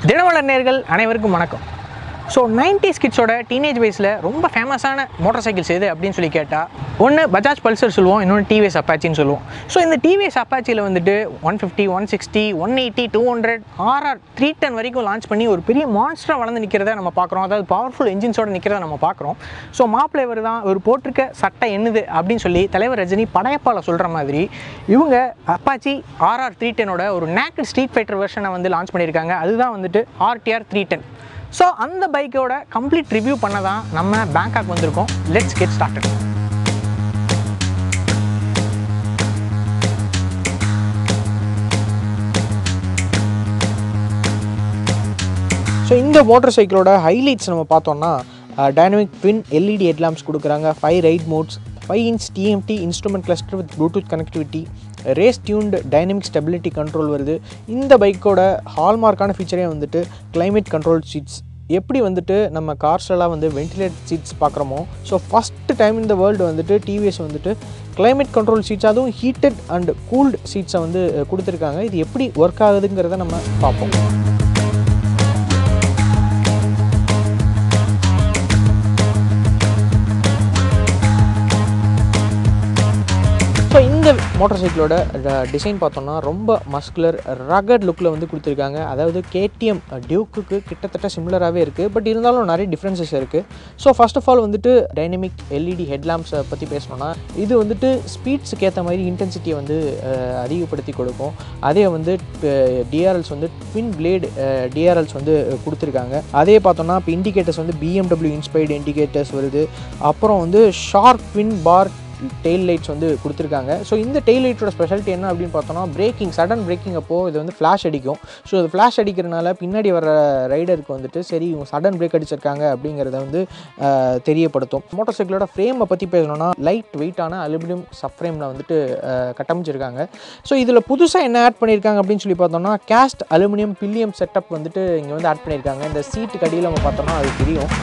தினமலர் நேர்கள் அனைவருக்கும் வணக்கம் ஸோ நைன்டிஸ் கிட்ஸோட டீனேஜ் வயசில் ரொம்ப ஃபேமஸான மோட்டார் சைக்கிள்ஸ் எது அப்படின்னு சொல்லி கேட்டால் ஒன்று பஜாஜ் பல்சர் சொல்லுவோம் இன்னொன்று டிவிஎஸ் அப்பாச்சின்னு சொல்லுவோம் ஸோ இந்த டிவிஎஸ் அப்பாச்சியில் வந்துட்டு one fifty one sixty one eighty two hundred RR three ten வரைக்கும் லான்ச் பண்ணி ஒரு பெரிய மான்ஸ்டராக வளர்ந்து நிற்கிறத நம்ம பார்க்குறோம் அதாவது பவர்ஃபுல் என்ஜின்ஸோட நிற்கிறத நம்ம பார்க்குறோம் ஸோ மாப்பிள்ளை இவர் தான் ஒரு போட்டிருக்க சட்டை என்னது அப்படின்னு சொல்லி தலைவர் ரஜினி படையப்பால சொல்கிற மாதிரி இவங்க அப்பாச்சி ஆர்ஆர் த்ரீ டென்னோட ஒரு நேக்கட் ஸ்ட்ரீட் ஃபைட்டர் வெர்ஷனை வந்து லான்ச் பண்ணியிருக்காங்க அதுதான் வந்துட்டு ஆர்டிஆர் த்ரீ டென் ஸோ அந்த பைக்கோட கம்ப்ளீட் ரிவ்யூ பண்ண தான் நம்ம பேங்காக் வந்திருக்கோம் லெட்ஸ் கெட் ஸ்டார்டட் ஸோ இந்த மோட்டார் சைக்கிளோட ஹைலைட்ஸ் நம்ம பார்த்தோம்னா டைனமிக் ட்வின் எல்இடி ஹெட்லாம்ப்ஸ் கொடுக்குறாங்க five ride modes five inch TFT instrument cluster with Bluetooth connectivity race tuned dynamic stability control வருது இந்த பைக்கோட ஹால்மார்க்கான ஃபீச்சரே வந்துட்டு climate கண்ட்ரோல் சீட்ஸ் எப்படி வந்துட்டு நம்ம கார்ஸ்லாம் வந்து வென்டிலேட் சீட்ஸ் பார்க்குறோமோ ஸோ ஃபஸ்ட்டு டைம் இந்த வேர்ல்டு வந்துட்டு டிவிஎஸ் வந்துட்டு climate கண்ட்ரோல் சீட்ஸ் அதுவும் ஹீட்டட் அண்ட் கூல்டு சீட்ஸை வந்து அஹ், கொடுத்துருக்காங்க இது எப்படி ஒர்க் ஆகுதுங்கிறத நம்ம பார்ப்போம் ஸோ இந்த மோட்டார் சைக்கிளோட டிசைன் பார்த்தோம்னா ரொம்ப மஸ்குலர் ரகட் லுக்கில் வந்து கொடுத்துருக்காங்க அதாவது கேடிஎம் டியூக்குக்கு கிட்டத்தட்ட சிமிலராகவே இருக்குது பட் இருந்தாலும் நிறைய டிஃப்ரென்சஸ் இருக்குது ஸோ ஃபர்ஸ்ட் ஆஃப் ஆல் வந்துட்டு டைனமிக் எல்இடி ஹெட்லாம்ப்ஸை பற்றி பேசணும்னா இது வந்துட்டு ஸ்பீட்ஸுக்கு ஏற்ற மாதிரி இன்டென்சிட்டியை வந்து அஹ், அதிகப்படுத்தி கொடுக்கும் அதே வந்து டிஆர்எல்ஸ் வந்து ட்வின் பிளேடு டிஆர்எல்ஸ் வந்து கொடுத்துருக்காங்க அதே பார்த்தோம்னா இப்போ இண்டிகேட்டர்ஸ் வந்து பிஎம்டபிள்யூ இன்ஸ்பைர்டு இண்டிகேட்டர்ஸ் வருது அப்புறம் வந்து sharp twin bar tail lights வந்து கொடுத்துருக்காங்க ஸோ இந்த டெயில் லைட்டோட ஸ்பெஷாலிட்டி என்ன அப்படின்னு பார்த்தோம்னா பிரேக்கிங் சடன் பிரேக்கிங் அப்போது இது வந்து ஃப்ளாஷ் அடிக்கும் ஸோ இது ஃப்ளாஷ் அடிக்கிறனால பின்னாடி வர ரைடருக்கு வந்துட்டு சரி இவங்க சடன் பிரேக் அடிச்சிருக்காங்க அப்படிங்கிறத வந்து ஆஹ், தெரியப்படுத்தும் மோட்டார் சைக்கிளோட ஃப்ரேமை பற்றி பேசணும்னா லைட் வெயிட்டான அலுமினியம் சப்ஃப்ரேமில் வந்துட்டு ஆஹ், கட்டமைச்சிருக்காங்க ஸோ இதில் புதுசாக என்ன ஆட் பண்ணியிருக்காங்க அப்படின்னு சொல்லி பார்த்தோம்னா கேஸ்ட் அலுமினியம் பில்லியம் செட்டப் வந்துட்டு இங்கே வந்து ஆட் பண்ணியிருக்காங்க இந்த சீட்டுக்கு அடியில் நம்ம பார்த்தோம்னா அது தெரியும்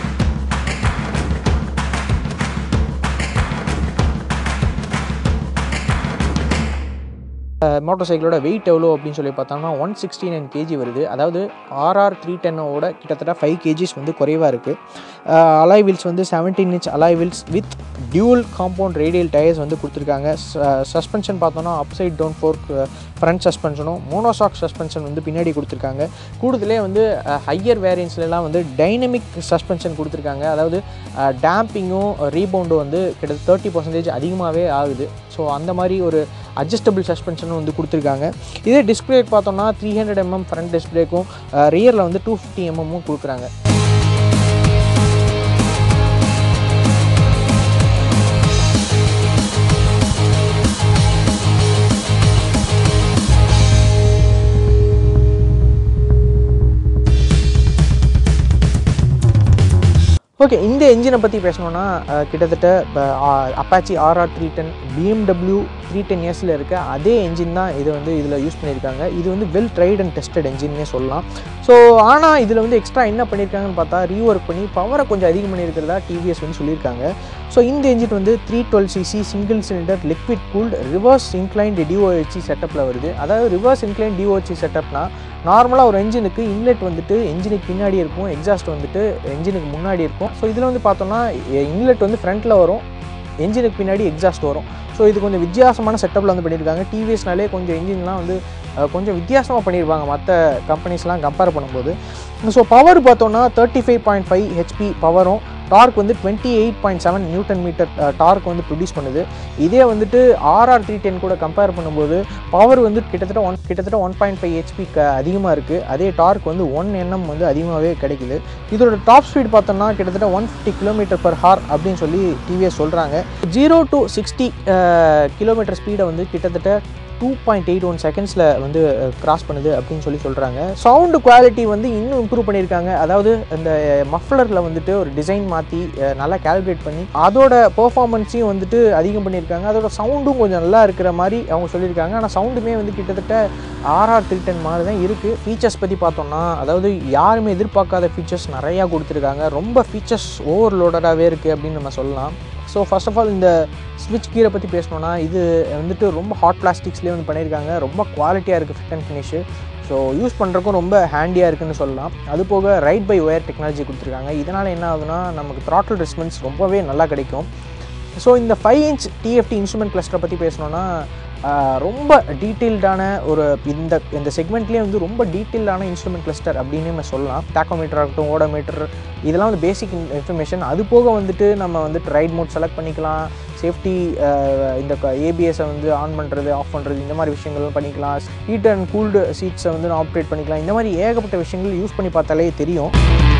மோட்டார் சைக்கிளோட வெயிட் எவ்வளோ அப்படின்னு சொல்லி பார்த்தோம்னா ஒன் சிக்ஸ்டி நைன் கேஜி வருது அதாவது ஆர்ஆர் த்ரீ டென்னோட கிட்டத்தட்ட ஃபைவ் கேஜிஸ் வந்து குறைவாக இருக்குது அலாய் வீல்ஸ் வந்து seventeen inch alloy wheels with dual compound radial tyres வந்து கொடுத்துருக்காங்க சஸ்பென்ஷன் பார்த்தோம்னா அப்சைட் டவுன் ஃபோர்க் ஃப்ரண்ட் சஸ்பென்ஷனும் மோனோசாக் சஸ்பென்ஷன் வந்து பின்னாடி கொடுத்துருக்காங்க கூடுதலே வந்து ஹையர் வேரியன்ஸ்லாம் வந்து டைனமிக் சஸ்பென்ஷன் கொடுத்துருக்காங்க அதாவது டேம்பிங்கும் ரீபவுண்டும் வந்து கிட்டத்தட்ட தேர்ட்டி பர்சன்டேஜ் அதிகமாகவே ஆகுது ஸோ அந்த மாதிரி ஒரு அட்ஜஸ்டபிள் சஸ்பென்ஷனும் வந்து கொடுத்துருக்காங்க இதே டிஸ்க் பிரேக் பார்த்தோம்னா three hundred MM front disc பிரேக்கும் ரியரில் வந்து டூ ஃபிஃப்டி எம்எம்மும் கொடுக்குறாங்க ஓகே இந்த என்ஜினை பற்றி பேசணும்னா அஹ், கிட்டத்தட்ட Apache RR three ten BMW three ten இயர்ஸில் இருக்க அதே என்ஜின் தான் இது வந்து இதில் யூஸ் பண்ணியிருக்காங்க இது வந்து வெல் ட்ரைட் அண்ட் டெஸ்டட் என்ஜின்னே சொல்லலாம் ஸோ ஆனால் இதில் வந்து எக்ஸ்ட்ரா என்ன பண்ணியிருக்காங்கன்னு பார்த்தா ரீஒர்க் பண்ணி பவரை கொஞ்சம் அதிகம் பண்ணியிருக்கிறதா டிவிஎஸ் வந்து சொல்லியிருக்காங்க ஸோ இந்த என்ஜின் வந்து three twelve CC single cylinder liquid cooled reverse inclined DOHC செட்டப்பில் வருது அதாவது ரிவர்ஸ் இன்க்ளைன் டிஓஹெச்சி செட்டப்னா நார்மலாக ஒரு என்ஜினுக்கு இன்லெட் வந்துட்டு என்ஜினுக்கு பின்னாடி இருக்கும் எக்ஸாஸ்ட் வந்துட்டு என்ஜினுக்கு முன்னாடி இருக்கும் ஸோ இதில் வந்து பார்த்தோம்னா இன்லெட் வந்து ஃப்ரண்ட்டில் வரும் என்ஜினுக்கு பின்னாடி எக்ஸாஸ்ட் வரும் ஸோ இது கொஞ்சம் வித்தியாசமான செட்டப்பில் வந்து பண்ணியிருக்காங்க டிவிஎஸ்னாலே கொஞ்சம் என்ஜின்லாம் வந்து அஹ், கொஞ்சம் வித்தியாசமாக பண்ணியிருப்பாங்க மற்ற கம்பெனிஸ்லாம் கம்பேர் பண்ணும்போது ஸோ பவர் பார்த்தோம்னா thirty five point five HP பவரும் டார்க் வந்து twenty eight point seven newton meter torque வந்து ப்ரொடியூஸ் பண்ணுது இதே வந்துட்டு ஆர்ஆர் த்ரீ டென் கூட கம்பேர் பண்ணும்போது பவர் வந்து கிட்டத்தட்ட ஒன் கிட்டத்தட்ட ஒன் பாயிண்ட் ஃபைவ் ஹெச்பி க அதிகமாக இருக்குது அதே டார்க் வந்து ஒன் என்எம் வந்து அதிகமாகவே கிடைக்குது இதோட டாப் ஸ்பீட் பார்த்தோம்னா கிட்டத்தட்ட one fifty kilometer per hour அப்படின்னு சொல்லி டிவிஎஸ் சொல்கிறாங்க ஜீரோ டு சிக்ஸ்டி கிலோமீட்டர் ஸ்பீடை வந்து கிட்டத்தட்ட டூ பாயிண்ட் எயிட் ஒன் செகண்ட்ஸில் வந்து கிராஸ் பண்ணுது அப்படின்னு சொல்லி சொல்கிறாங்க சவுண்டு குவாலிட்டி வந்து இன்னும் இம்ப்ரூவ் பண்ணியிருக்காங்க அதாவது இந்த மஃப்ளரில் வந்துட்டு ஒரு டிசைன் மாற்றி நல்லா கேல்குலேட் பண்ணி அதோட பெர்ஃபார்மன்ஸையும் வந்துட்டு அதிகம் பண்ணியிருக்காங்க அதோட சவுண்டும் கொஞ்சம் நல்லா இருக்கிற மாதிரி அவங்க சொல்லியிருக்காங்க ஆனால் சவுண்டுமே வந்து கிட்டத்தட்ட ஆர்ஆர் த்ரீ டென் மாதிரி தான் இருக்குது ஃபீச்சர்ஸ் பற்றி பார்த்தோம்னா அதாவது யாருமே எதிர்பார்க்காத ஃபீச்சர்ஸ் நிறையா கொடுத்துருக்காங்க ரொம்ப ஃபீச்சர்ஸ் ஓவர்லோடடாகவே இருக்குது அப்படின்னு நம்ம சொல்லலாம் ஸோ ஃபர்ஸ்ட் ஆஃப் ஆல் இந்த ஸ்விட்ச் கீரை பற்றி பேசணும்னா இது வந்துட்டு ரொம்ப ஹாட் பிளாஸ்டிக்ஸ்லேயே வந்து பண்ணியிருக்காங்க ரொம்ப குவாலிட்டியாக இருக்குது fit and finish so use பண்ணுறக்கும் ரொம்ப ஹேண்டியாக இருக்குன்னு சொல்லலாம் அது போக ரைட் பை ஒயர் டெக்னாலஜி கொடுத்துருக்காங்க இதனால் என்ன ஆகுதுன்னா நமக்கு த்ராட்டில் ரெஸ்பான்ஸ் ரொம்பவே நல்லா கிடைக்கும் ஸோ இந்த ஃபைவ் இன்ச் டிஎஃப்டி இன்ஸ்ட்ருமெண்ட் கிளஸ்டரை பற்றி பேசணுன்னா ஆஹ், ரொம்ப டீட்டெயில்டான ஒரு இந்த இந்த செக்மெண்ட்லேயே வந்து ரொம்ப டீட்டெயில்டான இன்ஸ்ட்ருமெண்ட் கிளஸ்டர் அப்படின்னு நம்ம சொல்லலாம் டாக்கோமீட்டர் ஆகட்டும் ஓடோமீட்டர் இதெல்லாம் வந்து பேசிக் இன்ஃபர்மேஷன் அது போக வந்துட்டு நம்ம வந்துட்டு ரைட் மோட் செலக்ட் பண்ணிக்கலாம் சேஃப்டி இந்த ஏபிஎஸை வந்து ஆன் பண்ணுறது ஆஃப் பண்ணுறது இந்த மாதிரி விஷயங்கள்லாம் பண்ணிக்கலாம் ஹீட் அண்ட் கூல்டு சீட்ஸை வந்து ஆப்ரேட் பண்ணிக்கலாம் இந்த மாதிரி ஏகப்பட்ட விஷயங்கள் யூஸ் பண்ணி பார்த்தாலே தெரியும்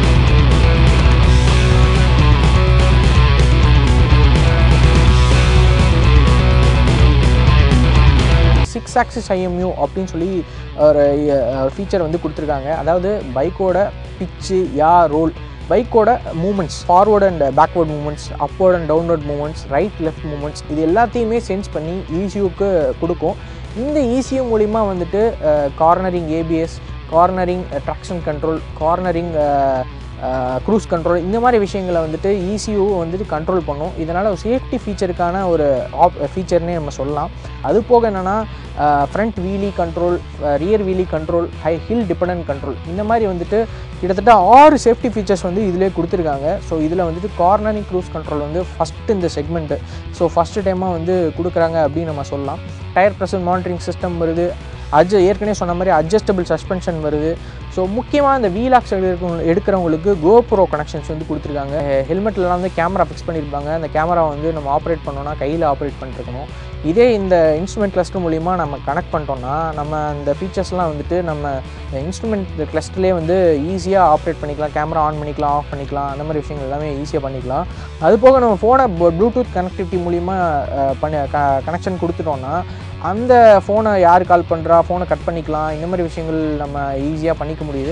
சிக்ஸ் ஆக்சிஸ் ஐஎம்யூ அப்படின்னு சொல்லி ஒரு ஃபீச்சர் வந்து கொடுத்துருக்காங்க அதாவது பைக்கோட பிச்சு யா ரோல் பைக்கோட moments forward and backward moments upward and downward moments right left moments இது எல்லாத்தையுமே சென்ஸ் பண்ணி ஈசியூக்கு கொடுக்கும் இந்த ஈசியூ மூலிமா வந்துட்டு cornering ABS cornering traction control cornering cruise control இந்த மாதிரி விஷயங்களை வந்துட்டு ECU வந்துட்டு கண்ட்ரோல் பண்ணும் இதனால் ஒரு சேஃப்டி ஃபீச்சருக்கான ஒரு ஆப் ஃபீச்சர்னே நம்ம சொல்லலாம் அது போக என்னென்னா front wheelie control rear wheelie control high hill dependent control இந்த மாதிரி வந்துட்டு கிட்டத்தட்ட ஆறு சேஃப்டி ஃபீச்சர்ஸ் வந்து இதிலே கொடுத்துருக்காங்க ஸோ இதில் வந்துட்டு கார்னரிங் க்ரூஸ் கண்ட்ரோல் வந்து ஃபஸ்ட்டு இந்த செக்மெண்ட்டு ஸோ ஃபஸ்ட்டு டைமாக வந்து கொடுக்குறாங்க அப்படின்னு நம்ம சொல்லலாம் டயர் ப்ரெஷர் மானிட்டரிங் சிஸ்டம் வருது அட்ஜ ஏற்கனவே சொன்ன மாதிரி அட்ஜஸ்டபிள் சஸ்பென்ஷன் வருது ஸோ முக்கியமாக இந்த வீலாக்ஸ் எடுக்கிறவங்க எடுக்கிறவங்களுக்கு கோப்ரோ கனெக்ஷன்ஸ் வந்து கொடுத்துருக்காங்க ஹெல்மெட்லலாம் வந்து கேமரா ஃபிக்ஸ் பண்ணியிருப்பாங்க அந்த கேமரா வந்து நம்ம ஆப்ரேட் பண்ணோன்னா கையில் ஆப்ரேட் பண்ணிருக்கணும் இதே இந்த இன்ஸ்ட்ருமெண்ட் கிளஸ்டர் மூலிமா நம்ம கனெக்ட் பண்ணிட்டோம்னா நம்ம அந்த ஃபீச்சர்ஸ்லாம் வந்துட்டு நம்ம இன்ஸ்ட்ருமெண்ட் கிளஸ்டர்லேயே வந்து ஈஸியாக ஆப்ரேட் பண்ணிக்கலாம் கேமரா ஆன் பண்ணிக்கலாம் ஆஃப் பண்ணிக்கலாம் அந்த மாதிரி விஷயங்கள் எல்லாமே ஈஸியாக பண்ணிக்கலாம் அது போக நம்ம ஃபோனை ப்ளூடூத் கனெக்டிவிட்டி மூலிமா அஹ், பண்ணி கனெக்ஷன் கொடுத்துட்டோம்னா அந்த ஃபோனை யார் கால் பண்ணுறா ஃபோனை கட் பண்ணிக்கலாம் இந்த மாதிரி விஷயங்கள் நம்ம ஈஸியாக பண்ணிக்க முடியுது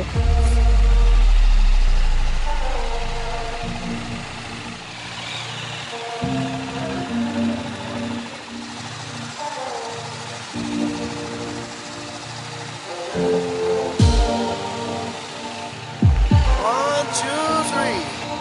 One, two, three.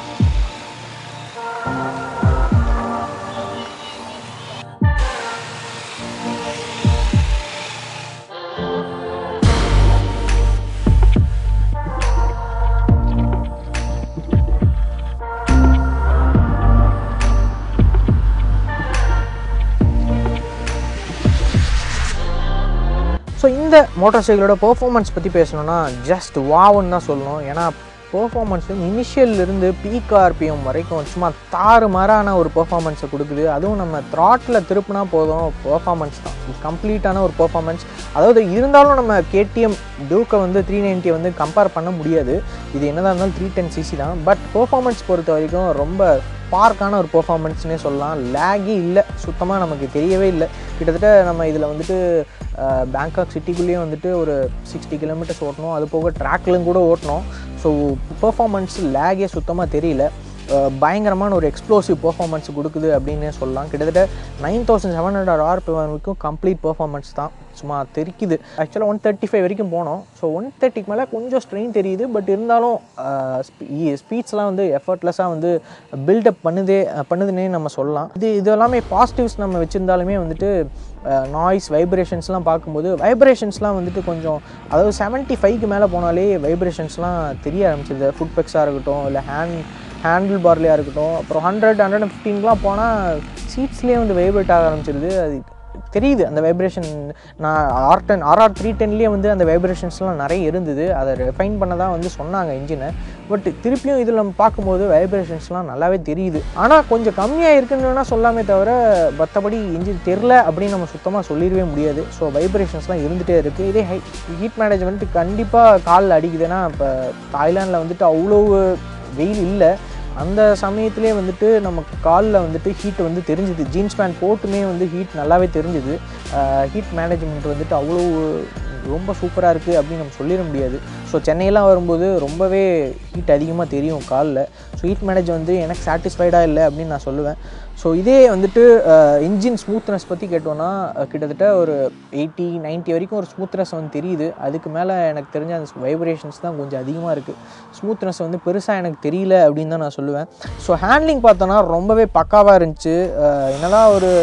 ஸோ இந்த மோட்டார் சைக்கிளோட பெர்ஃபார்மன்ஸ் பற்றி பேசணும்னா ஜஸ்ட் வாவுன்னு தான் சொல்லணும் ஏன்னா பெர்ஃபார்மன்ஸ் இனிஷியல்லேருந்து பீக் ஆர்பிஎம் வரைக்கும் சும்மா தாறுமாறான ஒரு பெர்ஃபார்மன்ஸை கொடுக்குது அதுவும் நம்ம த்ராட்டில் திருப்பினா போதும் பெர்ஃபார்மன்ஸ் தான் கம்ப்ளீட்டான ஒரு பெர்ஃபார்மன்ஸ் அதாவது இருந்தாலும் நம்ம கேடிஎம் டியூக்கை வந்து த்ரீ நைன்ட்டியை வந்து கம்பேர் பண்ண முடியாது இது என்னதான் இருந்தாலும் த்ரீ டென் சிசி தான் பட் பெர்ஃபார்மன்ஸ் பொறுத்த வரைக்கும் ரொம்ப பார்க்கான ஒரு பெர்ஃபார்மன்ஸ்னே சொல்லலாம் லேகி இல்லை சுத்தமாக நமக்கு தெரியவே இல்லை கிட்டத்தட்ட நம்ம இதில் வந்துட்டு அஹ், பேங்காக் சிட்டிக்குள்ளேயே வந்துட்டு ஒரு சிக்ஸ்டி கிலோமீட்டர்ஸ் ஓட்டணும் அது போக ட்ராக்லையும் கூட ஓட்டணும் ஸோ பெர்ஃபார்மன்ஸ் லேகே சுத்தமாக தெரியல அஹ், பயங்கரமான ஒரு எக்ஸ்ப்ளோசிவ் பெர்ஃபார்மன்ஸ் கொடுக்குது அப்படின்னு சொல்லலாம் கிட்டத்தட்ட nine thousand seven hundred RPM வரைக்கும் கம்ப்ளீட் பெர்ஃபார்மன்ஸ் தான் சும்மா தெரிக்குது ஆக்சுவலாக ஒன் தேர்ட்டி ஃபைவ் வரைக்கும் போனோம் ஸோ ஒன் தேர்ட்டிக்கு மேலே கொஞ்சம் ஸ்ட்ரெயின் தெரியுது பட் இருந்தாலும் ஸ்பீட்ஸ்லாம் வந்து எஃபர்ட்லெஸ்ஸாக வந்து பில்டப் பண்ணுதே அஹ், பண்ணுதுன்னே நம்ம சொல்லலாம் இது இது எல்லாமே பாசிட்டிவ்ஸ் நம்ம வச்சுருந்தாலுமே வந்துட்டு நாய்ஸ் வைப்ரேஷன்ஸ்லாம் பார்க்கும்போது வைப்ரேஷன்ஸ்லாம் வந்துட்டு கொஞ்சம் அதாவது செவன்ட்டி ஃபைவ்க்கு மேலே போனாலே வைப்ரேஷன்ஸ்லாம் தெரிய ஆரம்பிச்சிது ஃபுட் பெக்ஸாக இருக்கட்டும் இல்லை ஹேண்ட் ஹேண்டில் பார்லையாக இருக்கட்டும் அப்புறம் ஹண்ட்ரட் ஹண்ட்ரட் அண்ட் ஃபிஃப்டீன்லாம் போனால் சீட்ஸ்லேயே வந்து வைப்ரேட் ஆக ஆரம்பிச்சிருது அது தெரியுது அந்த வைப்ரேஷன் நான் ஆர் டென் ஆர்ஆர் த்ரீ டென்லேயே வந்து அந்த வைப்ரேஷன்ஸ்லாம் நிறைய இருந்தது அதை ரெஃபைன் பண்ண தான் வந்து சொன்னாங்க இன்ஜினை பட் திருப்பியும் இதில் நம்ம பார்க்கும்போது வைப்ரேஷன்ஸ்லாம் நல்லாவே தெரியுது ஆனால் கொஞ்சம் கம்மியாக இருக்குன்னு வேணால் சொல்லாமே தவிர மற்றபடி இன்ஜின் தெரில அப்படின்னு நம்ம சுத்தமாக சொல்லிடவே முடியாது ஸோ வைப்ரேஷன்ஸ்லாம் இருந்துகிட்டே இருக்குது இதே ஹை ஹீட் மேனேஜ்மெண்ட் கண்டிப்பாக காலில் அடிக்குதுன்னா இப்போ தாய்லாண்டில் வந்துட்டு அவ்வளோ வெயில் இல்லை அந்த சமயத்திலே வந்துட்டு நமக்கு காலில் வந்துட்டு ஹீட் வந்து தெரிஞ்சுது ஜீன்ஸ் பேண்ட் போட்டுமே வந்து ஹீட் நல்லாவே தெரிஞ்சுது ஹீட் மேனேஜ்மெண்ட் வந்துட்டு அவ்வளோ ரொம்ப சூப்பராக இருக்குது அப்படின்னு நம்ம சொல்லிட முடியாது ஸோ சென்னையெல்லாம் வரும்போது ரொம்பவே ஹீட் அதிகமாக தெரியும் காலில் ஸோ ஹீட் மேனேஜ் வந்து எனக்கு சாட்டிஸ்ஃபைடாக இல்லை அப்படின்னு நான் சொல்லுவேன் ஸோ இதே வந்துட்டு இன்ஜின் ஸ்மூத்னஸ் பற்றி கேட்டோன்னா அஹ், கிட்டத்தட்ட ஒரு எயிட்டி 90 வரைக்கும் ஒரு ஸ்மூத்னஸ் வந்து தெரியுது அதுக்கு மேலே எனக்கு தெரிஞ்ச அந்த வைப்ரேஷன்ஸ் தான் கொஞ்சம் அதிகமாக இருக்குது ஸ்மூத்னஸ் வந்து பெருசாக எனக்கு தெரியல அப்படின்னு தான் நான் சொல்லுவேன் ஸோ ஹேண்ட்லிங் பார்த்தோன்னா ரொம்பவே பக்காவாக இருந்துச்சு அஹ், என்னதான் ஒரு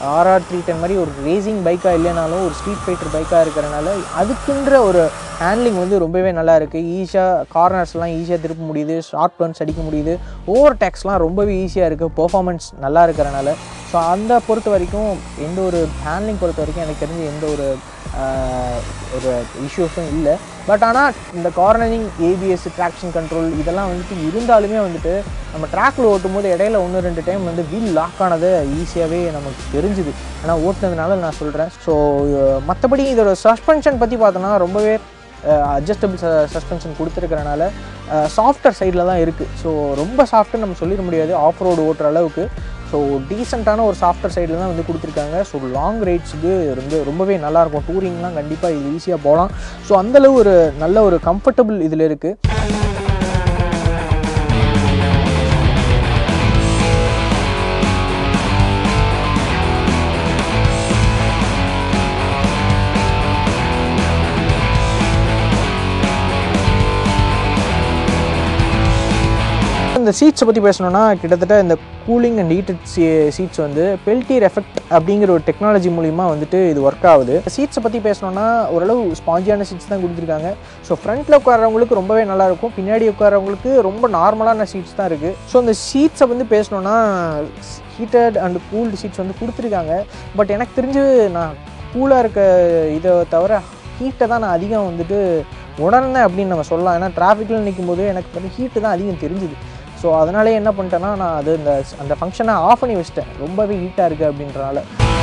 ஆர்ஆர் த்ரீ டென் மாதிரி ஒரு ரேசிங் பைக்காக இல்லைனாலும் ஒரு ஸ்ட்ரீட் ஃபைட்டர் பைக்காக இருக்கிறனால அதுக்குன்ற ஒரு ஹேண்ட்லிங் வந்து ரொம்பவே நல்லா இருக்குது ஈஸியாக கார்னர்ஸ்லாம் ஈஸியாக திருப்ப முடியுது ஷார்ட் டர்ன்ஸ் அடிக்க முடியுது ஓவர் டேக்ஸ்லாம் ரொம்பவே ஈஸியாக இருக்குது பெர்ஃபார்மன்ஸ் நல்லா இருக்கிறனால ஸோ அந்த பொறுத்த வரைக்கும் எந்த ஒரு ஹேண்ட்லிங் பொறுத்த வரைக்கும் எனக்கு தெரிஞ்ச எந்த ஒரு ஆஹ், ஒரு இஷ்யூஸும் இல்லை பட் ஆனால் இந்த கார்னரிங் ஏபிஎஸ் ட்ராக்ஷன் கண்ட்ரோல் இதெல்லாம் வந்துட்டு இருந்தாலுமே வந்துட்டு நம்ம ட்ராக்கில் ஓட்டும் போது இடையில ஒன்று ரெண்டு டைம் வந்து வீல் லாக் ஆனது ஈஸியாகவே நமக்கு தெரிஞ்சுது ஆனால் ஓட்டுனதுனால நான் சொல்கிறேன் ஸோ மற்றபடி இதோட சஸ்பென்ஷன் பற்றி பார்த்தோன்னா ரொம்பவே அட்ஜஸ்டபிள் சஸ்பென்ஷன் கொடுத்துருக்கறனால சாஃப்டர் சைடில் தான் இருக்குது ஸோ ரொம்ப சாஃப்ட்டுன்னு நம்ம சொல்லிட முடியாது ஆஃப் ரோடு ஓட்டுற அளவுக்கு ஸோ டீசெண்டான ஒரு சாஃப்ட்வேர் சைடில் தான் வந்து கொடுத்துருக்காங்க ஸோ லாங் ரைட்ஸுக்கு ரொம்ப ரொம்பவே நல்லாயிருக்கும் டூரிங்லாம் கண்டிப்பாக இது ஈஸியாக போகலாம் ஸோ அந்தளவு ஒரு நல்ல ஒரு கம்ஃபர்டபுள் இதில் இருக்குது இந்த சீட்ஸை பற்றி பேசணும்னா கிட்டத்தட்ட இந்த கூலிங் அண்ட் ஹீட்டட் சீட்ஸ் வந்து பெல்டியர் எஃபெக்ட் அப்படிங்கிற ஒரு டெக்னாலஜி மூலிமா வந்துட்டு இது ஒர்க் ஆகுது சீட்ஸை பற்றி பேசணும்னா ஓரளவு ஸ்பாஞ்சியான சீட்ஸ் தான் கொடுத்துருக்காங்க ஸோ ஃப்ரண்ட்டில் உட்காரவங்களுக்கு ரொம்பவே நல்லா இருக்கும் பின்னாடி உட்காரவங்களுக்கு ரொம்ப நார்மலான சீட்ஸ் தான் இருக்குது ஸோ இந்த சீட்ஸை வந்து பேசணும்னா ஹீட்டட் அண்ட் கூல்டு சீட்ஸ் வந்து கொடுத்துருக்காங்க பட் எனக்கு தெரிஞ்சு நான் கூலாக இருக்க இதை தவிர ஹீட்டை தான் நான் அதிகம் வந்துட்டு உணர்ந்தேன் அப்படின்னு நம்ம சொல்லலாம் ஏன்னா டிராஃபிக்கில் நிற்கும் போது எனக்கு வந்து ஹீட்டு தான் அதிகம் தெரிஞ்சுது ஸோ அதனாலே என்ன பண்ணிட்டேன்னா நான் அது இந்த அந்த ஃபங்க்ஷனை ஆஃப் பண்ணி வச்சிட்டேன் ரொம்பவே ஹீட்டாக இருக்குது அப்படின்றனால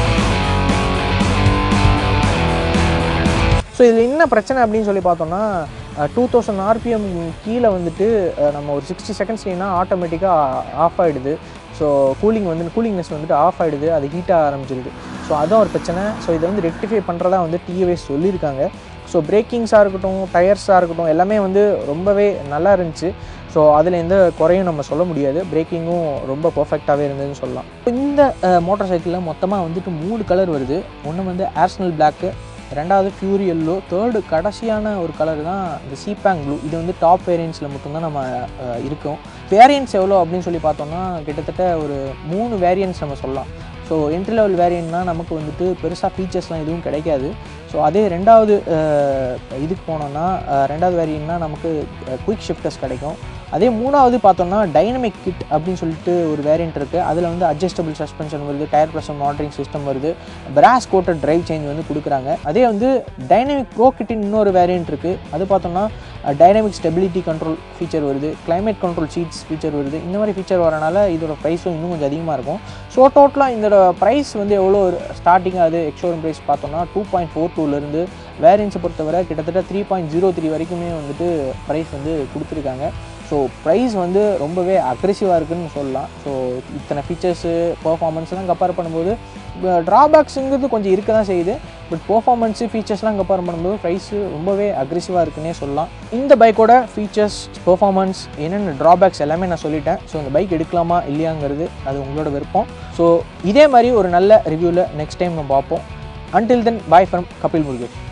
ஸோ இதில் என்ன பிரச்சனை அப்படின்னு சொல்லி பார்த்தோம்னா டூ தௌசண்ட் ஆர்பிஎம் கீழே வந்துட்டு அஹ், நம்ம ஒரு சிக்ஸ்டி செகண்ட்ஸ்லாம் ஆட்டோமேட்டிக்காக ஆஃப் ஆகிடுது ஸோ கூலிங் வந்து கூலிங்னஸ் வந்துட்டு ஆஃப் ஆகிடுது அது ஹீட்டாக ஆரம்பிச்சிடுது ஸோ அதுவும் ஒரு பிரச்சனை ஸோ இதை வந்து ரெக்டிஃபை பண்ணுறதா வந்து டிஎவ்எஸ் சொல்லியிருக்காங்க ஸோ பிரேக்கிங்ஸாக இருக்கட்டும் டயர்ஸாக இருக்கட்டும் எல்லாமே வந்து ரொம்பவே நல்லா இருந்துச்சு ஸோ அதில் எந்த குறையும் நம்ம சொல்ல முடியாது பிரேக்கிங்கும் ரொம்ப பர்ஃபெக்டாகவே இருந்ததுன்னு சொல்லலாம் இந்த மோட்டார் சைக்கிளில் மொத்தமாக வந்துட்டு மூணு கலர் வருது ஒன்று வந்து ஆர்சனல் பிளாக்கு ரெண்டாவது ஃபியூரி எல்லோ தேர்டு கடைசியான ஒரு கலர் தான் இந்த சீபேங் ப்ளூ இது வந்து டாப் வேரியன்ஸில் மட்டும்தான் நம்ம அஹ், இருக்கோம் வேரியன்ஸ் எவ்வளோ அப்படின்னு சொல்லி பார்த்தோம்னா கிட்டத்தட்ட ஒரு மூணு வேரியன்ஸ் நம்ம சொல்லலாம் ஸோ என்ட்ரி லெவல் வேரியன்ட்னா நமக்கு வந்துட்டு பெருசாக ஃபீச்சர்ஸ்லாம் எதுவும் கிடைக்காது ஸோ அதே ரெண்டாவது அஹ், இதுக்கு போனோம்னா அஹ், ரெண்டாவது வேரியன்ட்னா நமக்கு குயிக் ஷிஃப்டர்ஸ் கிடைக்கும் அதே மூணாவது பார்த்தோம்னா டைனமிக் கிட் அப்படின்னு சொல்லிட்டு ஒரு வேரியன்ட் இருக்குது அதில் வந்து அட்ஜஸ்டபிள் சஸ்பென்ஷன் வருது டயர் ப்ரெஷர் மானிட்டரிங் சிஸ்டம் வருது பிராஸ் கோட்டட் டிரைவ் சேஞ்ச் வந்து கொடுக்குறாங்க அதே வந்து டைனமிக் ப்ரோ கிட்டின் இன்னொரு வேரியன்ட் இருக்குது அது பார்த்தோம்னா டைனமிக் ஸ்டெபிலிட்டி கண்ட்ரோல் ஃபீச்சர் வருது climate கண்ட்ரோல் ஷீட்ஸ் ஃபீச்சர் வருது இந்த மாதிரி ஃபீச்சர் வரனால இதோட ப்ரைஸும் இன்னும் கொஞ்சம் அதிகமாக இருக்கும் ஸோ டோட்டலாக இதோட ப்ரைஸ் வந்து எவ்வளோ ஸ்டார்டிங் ஆகுது எக்ஷோரூம் ப்ரைஸ் பார்த்தோம்னா டூ பாயிண்ட் ஃபோர் டூலேருந்து வேரியன்ஸை பொறுத்தவரை கிட்டத்தட்ட த்ரீ பாயிண்ட் ஜீரோ த்ரீ வரைக்குமே வந்துட்டு ப்ரைஸ் வந்து கொடுத்துருக்காங்க ஸோ ப்ரைஸ் வந்து ரொம்பவே அக்ரெசிவாக இருக்குன்னு சொல்லலாம் ஸோ இத்தனை ஃபீச்சர்ஸு பர்ஃபார்மன்ஸ்லாம் கம்பேர் பண்ணும்போது ட்ராபேக்ஸுங்கிறது கொஞ்சம் இருக்க தான் செய்யுது பட் பர்ஃபார்மன்ஸு ஃபீச்சர்ஸ்லாம் கம்பேர் பண்ணும்போது ப்ரைஸு ரொம்பவே அக்ரெசிவாக இருக்குன்னே சொல்லலாம் இந்த பைக்கோட ஃபீச்சர்ஸ் பெர்ஃபார்மன்ஸ் என்னென்ன ட்ராபேக்ஸ் எல்லாமே நான் சொல்லிட்டேன் ஸோ இந்த பைக் எடுக்கலாமா இல்லையாங்கிறது அது உங்களோட விருப்பம் ஸோ இதே மாதிரி ஒரு நல்ல ரிவ்யூவில் நெக்ஸ்ட் டைம் நம்ம பார்ப்போம் until then bye from Kapil Murugesh